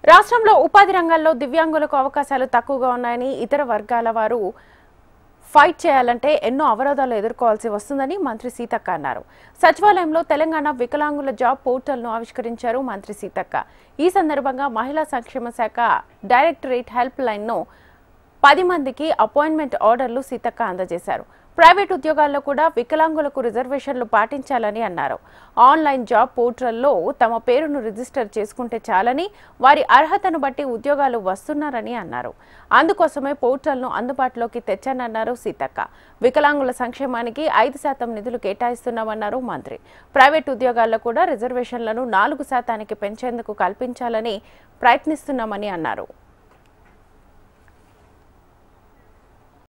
రాష్ట్రంలో ఉపాధి రంగాల్లో దివ్యాంగులకు అవకాశాలు తక్కువగా ఉన్నాయని ఇతర వర్గాల వారు ఫైట్ చేయాలంటే ఎన్నో అవరోధాలు ఎదుర్కోవాల్సి వస్తుందని మంత్రి సీతక్క అన్నారు సచివాలయంలో తెలంగాణ వికలాంగుల జాబ్ పోర్టల్ను ఆవిష్కరించారు మంత్రి సీతక్క ఈ సందర్భంగా మహిళా సంక్షేమ శాఖ డైరెక్టరేట్ హెల్ప్ లైన్ను పది మందికి అపాయింట్మెంట్ ఆర్డర్లు సీతక్క అందజేశారు ప్రైవేట్ ఉద్యోగాల్లో కూడా వికలాంగులకు రిజర్వేషన్లు పాటించాలని అన్నారు ఆన్లైన్ జాబ్ పోర్టల్లో తమ పేరును రిజిస్టర్ చేసుకుంటే చాలని వారి అర్హతను బట్టి ఉద్యోగాలు వస్తున్నారని అన్నారు అందుకోసమే పోర్టల్ను అందుబాటులోకి తెచ్చానన్నారు సీతక్క వికలాంగుల సంక్షేమానికి ఐదు శాతం నిధులు కేటాయిస్తున్నామన్నారు మంత్రి ప్రైవేట్ ఉద్యోగాల్లో కూడా రిజర్వేషన్లను నాలుగు శాతానికి పెంచేందుకు కల్పించాలని ప్రయత్నిస్తున్నామని అన్నారు